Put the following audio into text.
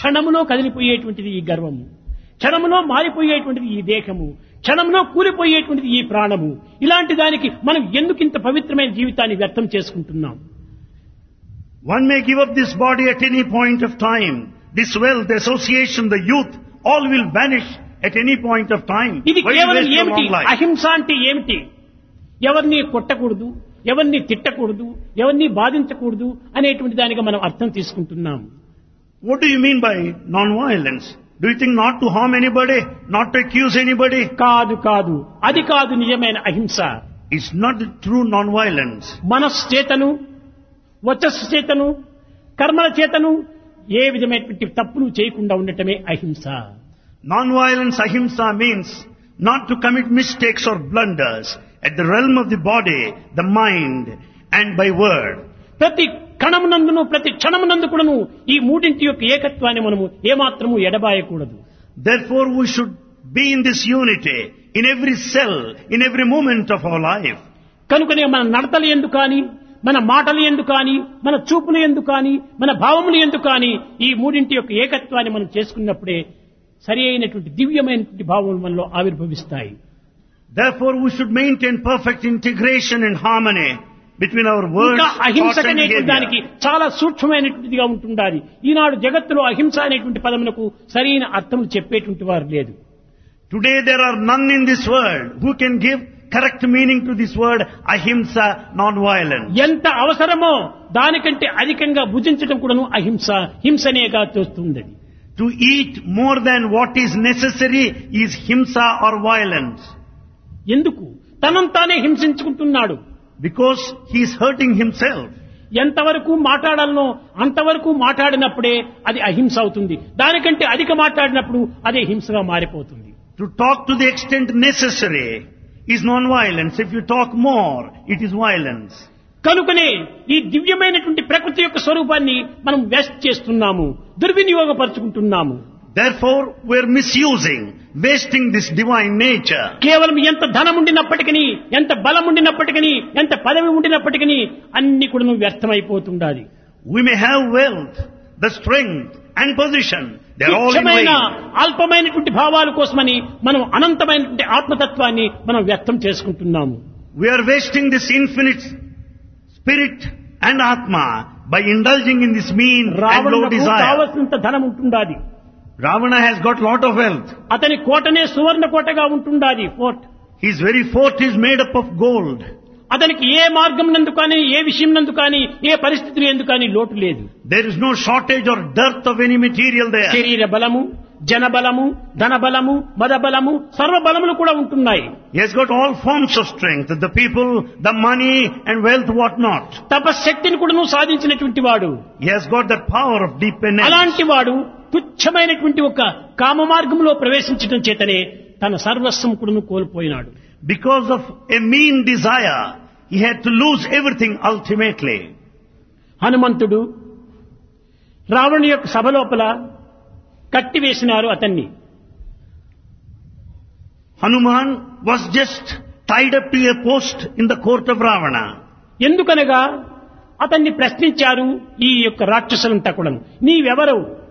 క్షణములో కదిలిపోయేటువంటిది ఈ గర్వము క్షణములో మారిపోయేటువంటిది ఈ దేహము క్షణంలో కూలిపోయేటువంటిది ఈ ప్రాణము ఇలాంటి దానికి మనం ఎందుకు ఇంత పవిత్రమైన జీవితాన్ని వ్యర్థం చేసుకుంటున్నాం One may give up this body at any point of time. This wealth, the association, the youth, all will vanish at any point of time. ఇది Why కేవలం waste your ఏమిటి long life? అహింస అంటే ఏమిటి ఎవరిని కొట్టకూడదు ఎవరిని తిట్టకూడదు ఎవరిని బాధించకూడదు అనేటువంటి దానిగా మనం అర్థం తీసుకుంటున్నాం What do you mean by non-violence? Do you think not to harm anybody, not to accuse anybody? కాదు కాదు అది కాదు నిజమైన అహింస It's not the true non-violence. మనస్సు చేతను వచస్సు చేతను కర్మల చేతను ఏ విధమైనటువంటి తప్పులు చేయకుండా ఉండటమే అహింస Non-violence ahimsa means not to commit mistakes or blunders at the realm of the body, the mind, and by word. ప్రతి కణమునందును ప్రతి క్షణమునందు కూడాను ఈ మూడింటి యొక్క ఏకత్వాన్ని మనము ఏమాత్రము ఎడబాయకూడదు Therefore we should be in this unity in every cell, in every moment of our life. కనుకనే మన నడతలు ఎందు కానీ మన మాటలు ఎందు కానీ మన చూపులు ఎందు కానీ మన భావములు ఎందు కానీ ఈ మూడింటి యొక్క ఏకత్వాన్ని మనం చేసుకున్నప్పుడే సరి అయినటువంటి దివ్యమైనటువంటి భావములు మనలో ఆవిర్భవిస్తాయి Therefore we should maintain perfect integration and harmony between our words, ఇంకా అహింస thoughts and అనేటువంటి దానికి behavior. చాలా సూక్ష్మమైనటువంటిదిగా ఉంటుండాలి ఈనాడు జగత్తులో అహింస అనేటువంటి పదమునకు సరైన అర్థములు చెప్పేటువంటి వారు లేదు Today there are none in this world who can give correct meaning to this word ahimsa, non-violence. ఎంత అవసరమో దానికంటే అధికంగా భుజించడం కూడాను అహింస హింసనేగా తోస్తుంది అది. To eat more than what is necessary is himsa or violence. ఎందుకు తనంతానే తానే హింసించుకుంటున్నాడు Because he is hurting himself. ఎంతవరకు మాట్లాడాలనో అంతవరకు మాట్లాడినప్పుడే అది అహింస అవుతుంది దానికంటే అధిక మాట్లాడినప్పుడు అదే హింసగా మారిపోతుంది To talk to the extent necessary is non-violence. If you talk more, it is violence. కనుకనే ఈ దివ్యమైనటువంటి ప్రకృతి యొక్క స్వరూపాన్ని మనం వేస్ట్ చేస్తున్నాము దుర్వినియోగపరుచుకుంటున్నాము Therefore, we're misusing, wasting this divine nature. కేవలం ఎంత ధనం ఉండినప్పటికీ ఎంత బలం ఉండినప్పటికీ ఎంత పదవి ఉండినప్పటికీ అన్ని కూడా వ్యర్థమైపోతుండాలి We may have wealth, the strength and position. They're all in తుచ్చమైన vain. అల్పమైనటువంటి భావాల కోసమని మనం అనంతమైనటువంటి ఆత్మతత్వాన్ని మనం వ్యక్తం చేసుకుంటున్నాము We are wasting this infinite spirit and atma by indulging in this mean and low రావణులకు desire. కావలసినంత ధనం ఉంటుండాది Ravana has got lot of wealth. అతని కోటనే సువర్ణ కోటగా ఉంటుండాది fort His very fort is made up of gold. అతనికి ఏ మార్గం నందు కానీ ఏ విషయం నందు కానీ ఏ పరిస్థితులు ఎందు కానీ లోటు లేదు There is no shortage or dearth of any material there. శరీర బలము జన బలము ధన బలము మద బలము సర్వ బలములు కూడా ఉంటున్నాయి He has got all forms of strength, the people, the money and wealth, whatnot. తపశ్శక్తిని కూడా సాధించినటువంటి వాడు He has got that power of deep penance. అలాంటి వాడు తుచ్చమైనటువంటి ఒక కామ మార్గంలో ప్రవేశించడం చేతనే తన సర్వస్వం కూడా కోల్పోయినాడు Because of a mean desire, he had to lose everything ultimately. హనుమంతుడు రావణుని యొక్క సభ లోపల కట్టివేసినారు అతన్ని Hanuman was just tied up to a post in the court of Ravana. ఎందుకనగా అతన్ని ప్రశ్నించారు ఈ యొక్క రాక్షసులంతా కూడా నీవెవరు